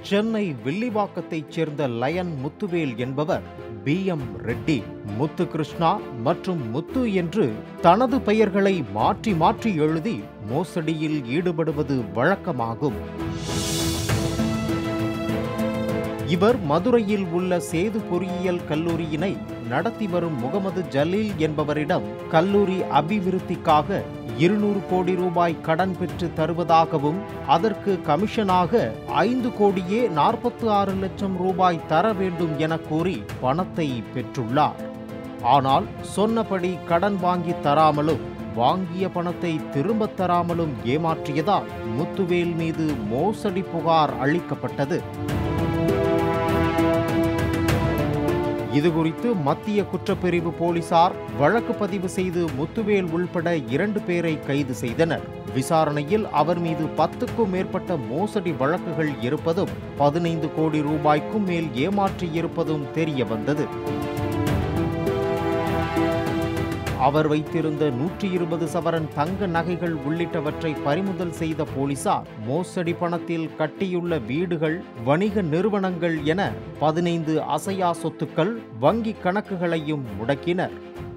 சென்னை வில்லிவாக்கத்தைச் சேர்ந்த லயன் முத்துவேல் என்பவர் P M Reddy Muthu Krishna மற்றும் முத்து என்று தனது பெயர்களை மாற்றி மாற்றி எழுதி மோசடியில் ஈடுபடுவது வழக்கமாகும் இவர் மதுரையில் உள்ள சேது பொறியியல் கல்லூரியினை நடத்தி வரும் முகமது ஜலீல் என்பவரிடம் கல்லூரி அபிவிருத்திக்காக இருநூறு கோடி ரூபாய் கடன் பெற்று தருவதாகவும் அதற்கு கமிஷனாக ஐந்து கோடியே நாற்பத்தி ஆறு லட்சம் ரூபாய் தர வேண்டும் என கூறி பணத்தை பெற்றுள்ளார் ஆனால் சொன்னபடி கடன் வாங்கி தராமலும் வாங்கிய பணத்தை திரும்பத் தராமலும் ஏமாற்றியதால் முத்துவேல் மீது மோசடி புகார் அளிக்கப்பட்டது இதுகுறித்து மத்திய குற்றப்பிரிவு போலீசார் வழக்கு பதிவு செய்து முத்துவேல் உள்பட இரண்டு பேரை கைது செய்தனர் விசாரணையில் அவர் மீது பத்துக்கும் மேற்பட்ட மோசடி வழக்குகள் இருப்பதும் பதினைந்து கோடி ரூபாய்க்கும் மேல் ஏமாற்றியிருப்பதும் தெரிய வந்தது அவர் வைத்திருந்த நூற்றி இருபது சவரன் தங்க நகைகள் உள்ளிட்டவற்றை பறிமுதல் செய்த போலீசார் மோசடி பணத்தில் கட்டியுள்ள வீடுகள் வணிக நிறுவனங்கள் என பதினைந்து அசையா சொத்துக்கள் வங்கி கணக்குகளையும் முடக்கினர்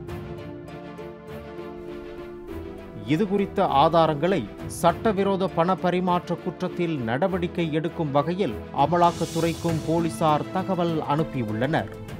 இதுகுறித்த ஆதாரங்களை சட்டவிரோத பண பரிமாற்ற குற்றத்தில் நடவடிக்கை எடுக்கும் வகையில் அமலாக்கத்துறைக்கும் போலீசார் தகவல் அனுப்பியுள்ளனர்